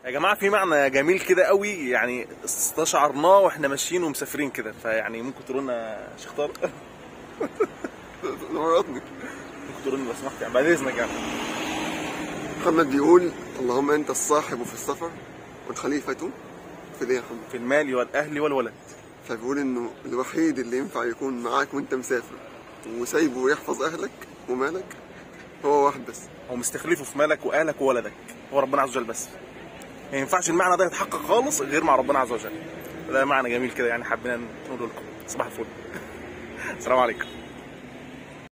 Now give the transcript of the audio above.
يا جماعه في معنى جميل كده قوي يعني استشعرناه واحنا ماشيين ومسافرين كده فيعني ممكن تقولوا لنا يا شيخ طارق ورطني ممكن تقولوا لنا لو سمحت يعني بعد اذنك يعني محمد بيقول اللهم انت الصاحب في السفر والخليفة في ذي محمد في المال والاهل والولد فبيقول انه الوحيد اللي ينفع يكون معاك وانت مسافر وسايبه يحفظ اهلك ومالك هو واحد بس هو مستخلفه في مالك واهلك وولدك هو ربنا عز وجل بس ما ينفعش المعنى ده يتحقق خالص غير مع ربنا عز وجل ده معنى جميل كده يعني حبينا نقوله لكم صباح الفل السلام عليكم